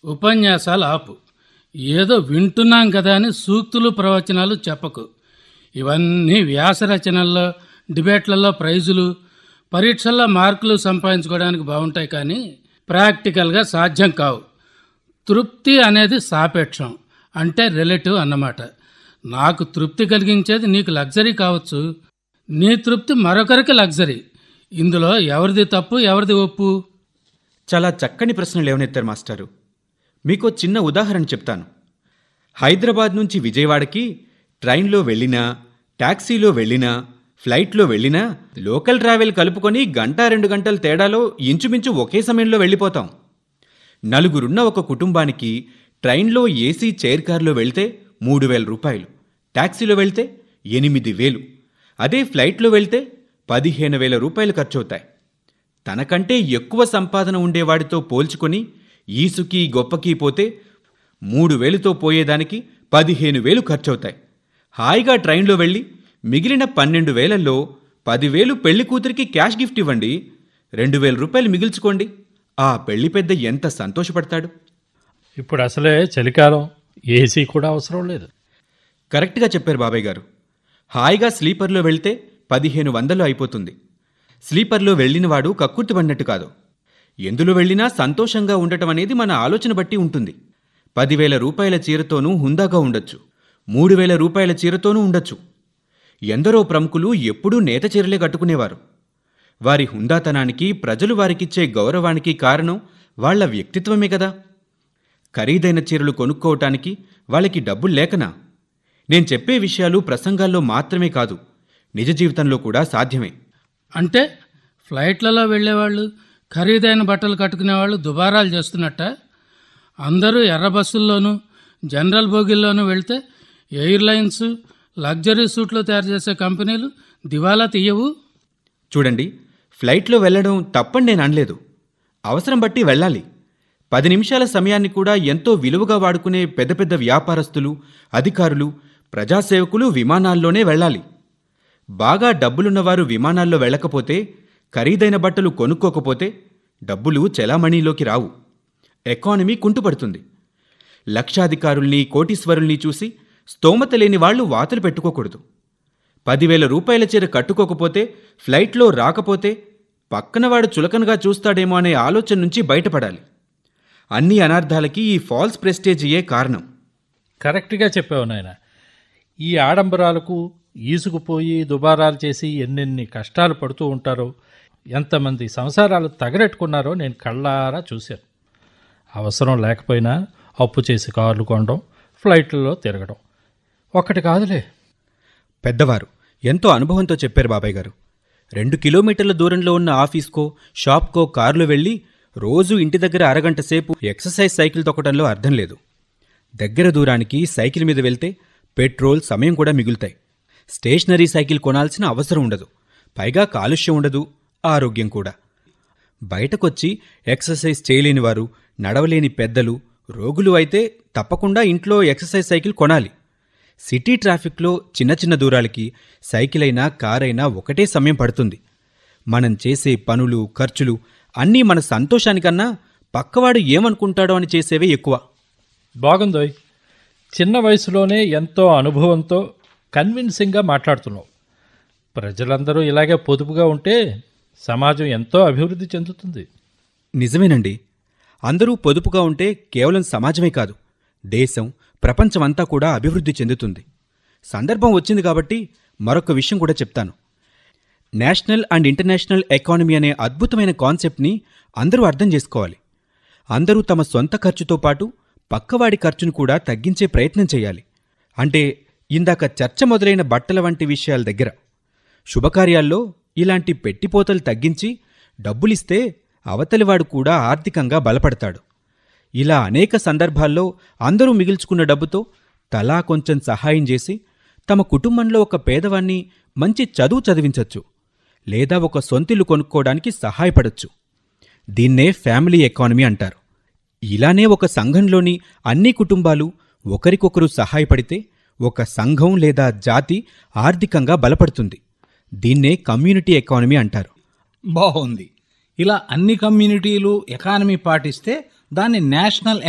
ఉపన్యాసాలు ఆపు ఏదో వింటున్నాం కదా అని సూక్తులు ప్రవచనాలు చెప్పకు ఇవన్నీ వ్యాస రచనల్లో డిబేట్లలో ప్రైజులు పరీక్షల్లో మార్కులు సంపాదించుకోవడానికి బాగుంటాయి కానీ ప్రాక్టికల్గా సాధ్యం కావు తృప్తి అనేది సాపేక్షం అంటే రిలేటివ్ అన్నమాట నాకు తృప్తి కలిగించేది నీకు లగ్జరీ కావచ్చు నీ తృప్తి మరొకరికి లగ్జరీ ఇందులో ఎవరిది తప్పు ఎవరిది ఒప్పు చాలా చక్కని ప్రశ్నలు లేవనెత్తారు మాస్టారు మీకు చిన్న ఉదాహరణ చెప్తాను హైదరాబాద్ నుంచి విజయవాడకి ట్రైన్లో వెళ్ళినా టాక్సీలో వెళ్ళినా ఫ్లైట్లో వెళ్ళినా లోకల్ ట్రావెల్ కలుపుకొని గంట రెండు గంటల తేడాలో ఇంచుమించు ఒకే సమయంలో వెళ్ళిపోతాం నలుగురున్న ఒక కుటుంబానికి ట్రైన్లో ఏసీ చైర్ కార్లో వెళ్తే మూడు వేల రూపాయలు టాక్సీలో వెళ్తే ఎనిమిది వేలు అదే ఫ్లైట్లో వెళ్తే పదిహేను వేల రూపాయలు ఖర్చవుతాయి తనకంటే ఎక్కువ సంపాదన ఉండేవాడితో పోల్చుకొని ఈసుకి గొప్పకి పోతే మూడు వేలుతో పోయేదానికి పదిహేను వేలు ఖర్చవుతాయి హాయిగా ట్రైన్లో వెళ్ళి మిగిలిన పన్నెండు వేలల్లో పదివేలు పెళ్లి కూతురికి క్యాష్ గిఫ్ట్ ఇవ్వండి రెండు వేల రూపాయలు మిగిల్చుకోండి ఆ పెళ్లి పెద్ద ఎంత సంతోషపడతాడు ఇప్పుడు అసలే చలికాలం ఏసీ కూడా అవసరం లేదు కరెక్ట్గా చెప్పారు బాబాయ్ గారు హాయిగా స్లీపర్లో వెళ్తే పదిహేను వందలు అయిపోతుంది స్లీపర్లో వెళ్ళినవాడు కక్కుర్తి పడినట్టు కాదు ఎందులో వెళ్ళినా సంతోషంగా ఉండటం అనేది మన ఆలోచన బట్టి ఉంటుంది పదివేల రూపాయల చీరతోనూ హుందాగా ఉండొచ్చు మూడు వేల రూపాయల చీరతోనూ ఉండొచ్చు ఎందరో ప్రముఖులు ఎప్పుడూ నేత చీరలే కట్టుకునేవారు వారి హుందాతనానికి ప్రజలు వారికిచ్చే గౌరవానికి కారణం వాళ్ళ వ్యక్తిత్వమే కదా ఖరీదైన చీరలు కొనుక్కోవటానికి వాళ్ళకి డబ్బులు లేకనా నేను చెప్పే విషయాలు ప్రసంగాల్లో మాత్రమే కాదు నిజ జీవితంలో కూడా సాధ్యమే అంటే ఫ్లైట్లలో వెళ్ళేవాళ్ళు ఖరీదైన బట్టలు కట్టుకునేవాళ్ళు దుబారాలు చేస్తున్నట్ట అందరూ ఎర్ర బస్సుల్లోనూ జనరల్ బోగిల్లోనూ వెళ్తే ఎయిర్లైన్స్ లగ్జరీ సూట్లు తయారు చేసే కంపెనీలు దివాలా తీయవు చూడండి ఫ్లైట్లో వెళ్ళడం తప్పని నేను అనలేదు అవసరం బట్టి వెళ్ళాలి పది నిమిషాల సమయాన్ని కూడా ఎంతో విలువగా వాడుకునే పెద్ద పెద్ద వ్యాపారస్తులు అధికారులు ప్రజాసేవకులు విమానాల్లోనే వెళ్ళాలి బాగా డబ్బులున్నవారు విమానాల్లో వెళ్ళకపోతే ఖరీదైన బట్టలు కొనుక్కోకపోతే డబ్బులు చెలామణిలోకి రావు ఎకానమీ కుంటుపడుతుంది లక్షాధికారుల్ని కోటీశ్వరుల్ని చూసి స్తోమత లేని వాళ్ళు వాతలు పెట్టుకోకూడదు పదివేల రూపాయల చీర కట్టుకోకపోతే ఫ్లైట్లో రాకపోతే పక్కనవాడు చులకనగా చూస్తాడేమో అనే ఆలోచన నుంచి బయటపడాలి అన్ని అనార్థాలకి ఈ ఫాల్స్ ప్రెస్టేజియే కారణం కరెక్ట్గా చెప్పావు నాయన ఈ ఆడంబరాలకు ఈసుకుపోయి దుబారాలు చేసి ఎన్నెన్ని కష్టాలు పడుతూ ఉంటారో ఎంతమంది సంసారాలు తగలెట్టుకున్నారో నేను కళ్ళారా చూశాను అవసరం లేకపోయినా అప్పు చేసి కార్లు కొనడం ఫ్లైట్లలో తిరగడం ఒక్కటి కాదులే పెద్దవారు ఎంతో అనుభవంతో చెప్పారు బాబాయ్ గారు రెండు కిలోమీటర్ల దూరంలో ఉన్న ఆఫీస్కో షాప్కో కారులో వెళ్ళి రోజు ఇంటి దగ్గర అరగంట సేపు ఎక్సర్సైజ్ సైకిల్ తొక్కడంలో అర్థం లేదు దగ్గర దూరానికి సైకిల్ మీద వెళ్తే పెట్రోల్ సమయం కూడా మిగులుతాయి స్టేషనరీ సైకిల్ కొనాల్సిన అవసరం ఉండదు పైగా కాలుష్యం ఉండదు ఆరోగ్యం కూడా బయటకొచ్చి ఎక్సర్సైజ్ చేయలేని వారు నడవలేని పెద్దలు రోగులు అయితే తప్పకుండా ఇంట్లో ఎక్సర్సైజ్ సైకిల్ కొనాలి సిటీ ట్రాఫిక్లో చిన్న చిన్న దూరాలకి సైకిల్ అయినా కారైనా ఒకటే సమయం పడుతుంది మనం చేసే పనులు ఖర్చులు అన్నీ మన సంతోషానికన్నా పక్కవాడు ఏమనుకుంటాడో అని చేసేవే ఎక్కువ బాగుందోయ్ చిన్న వయసులోనే ఎంతో అనుభవంతో కన్విన్సింగ్గా మాట్లాడుతున్నావు ప్రజలందరూ ఇలాగే పొదుపుగా ఉంటే సమాజం ఎంతో అభివృద్ధి చెందుతుంది నిజమేనండి అందరూ పొదుపుగా ఉంటే కేవలం సమాజమే కాదు దేశం ప్రపంచమంతా కూడా అభివృద్ధి చెందుతుంది సందర్భం వచ్చింది కాబట్టి మరొక విషయం కూడా చెప్తాను నేషనల్ అండ్ ఇంటర్నేషనల్ ఎకానమీ అనే అద్భుతమైన కాన్సెప్ట్ని అందరూ అర్థం చేసుకోవాలి అందరూ తమ సొంత ఖర్చుతో పాటు పక్కవాడి ఖర్చును కూడా తగ్గించే ప్రయత్నం చేయాలి అంటే ఇందాక చర్చ మొదలైన బట్టల వంటి విషయాల దగ్గర శుభకార్యాల్లో ఇలాంటి పెట్టిపోతలు తగ్గించి డబ్బులిస్తే అవతలివాడు కూడా ఆర్థికంగా బలపడతాడు ఇలా అనేక సందర్భాల్లో అందరూ మిగిల్చుకున్న డబ్బుతో తలా కొంచెం సహాయం చేసి తమ కుటుంబంలో ఒక పేదవాన్ని మంచి చదువు చదివించవచ్చు లేదా ఒక సొంతిల్లు కొనుక్కోవడానికి సహాయపడొచ్చు దీన్నే ఫ్యామిలీ ఎకానమీ అంటారు ఇలానే ఒక సంఘంలోని అన్ని కుటుంబాలు ఒకరికొకరు సహాయపడితే ఒక సంఘం లేదా జాతి ఆర్థికంగా బలపడుతుంది దీన్నే కమ్యూనిటీ ఎకానమీ అంటారు బాగుంది ఇలా అన్ని కమ్యూనిటీలు ఎకానమీ పాటిస్తే దాన్ని నేషనల్